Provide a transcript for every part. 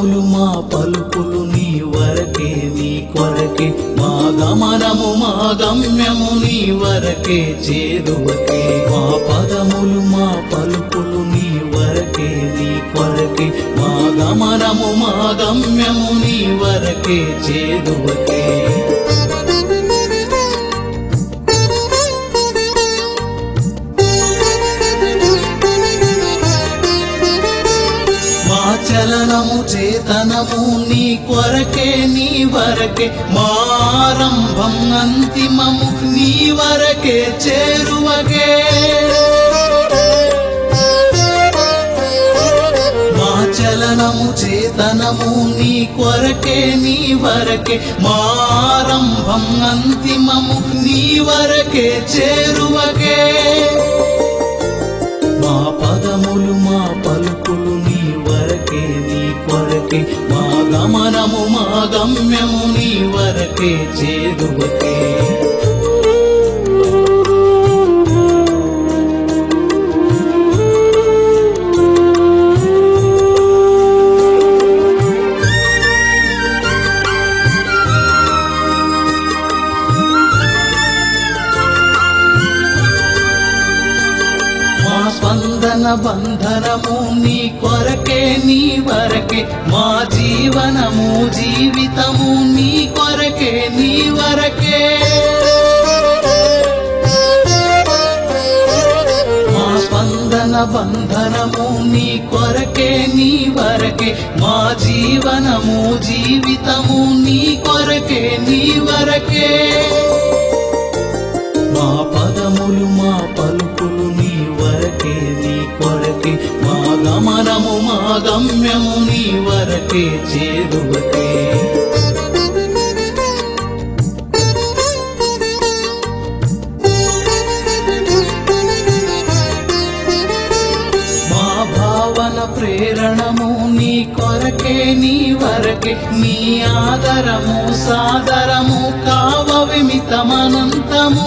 పదములు మా పలుకులు నీ వరకే నీ కొరకే మా గమనము మా గమ్యము నీ వరకే చేరువకే మా పదములు మా పలుకులు నీ వరకే నీ కొరకే మా గమనము మా గమ్యము నీ వరకే చేరువకే మా చలనము చేతనము నీ కొరకే నీ వరకే మారంభం అంతిమము నీ వరకే చేరువకే మా చలనము చేతనము నీ కొరకే నీ వరకే మారంభం అంతిమము నీ వరకే చేరువకే మా పదములు మా పలుకులు నీ వరకే నీ కొరకే మా గమనము మా గమ్యము నీ వరకే చేరువకే మా స్పందన బంధనము నీ కొరకే నీ వరకే మా జీవనము జీవితము నీ కొరకే నీ వరకే మా స్పందన బంధనము నీ కొరకే నీ వరకే మా జీవనము జీవితము నీ కొరకే నీ వరకే మా పదములు మా పలుకులు నీ వరకే నీ కొరకే మా గమనము మా గమ్యము నీ వరకే చేరువకే మా భావన ప్రేరణము నీ కొరకే నీ వరకే నీ ఆదరము సాదరము కావ విమితమనంతము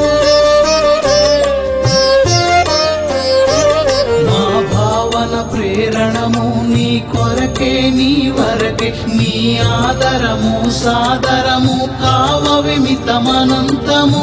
మా భావన ప్రేరణము నీ కొరకే నీ వరకే నీ ఆదరము సాదరము కావ విమితమనంతము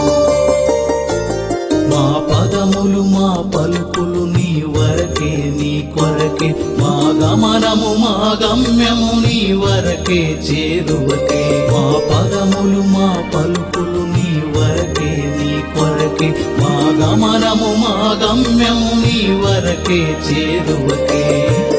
మా పదములు మా పలుకులు నీ వరకే నీ కొరకే మా గమనము మా గమ్యము నీ వరకే చేరువకే మా పదములు మా పలుకులు నీ వరకే నీ కొరకే మా గమనము మా గమ్యము నీ వరకే చేరువకే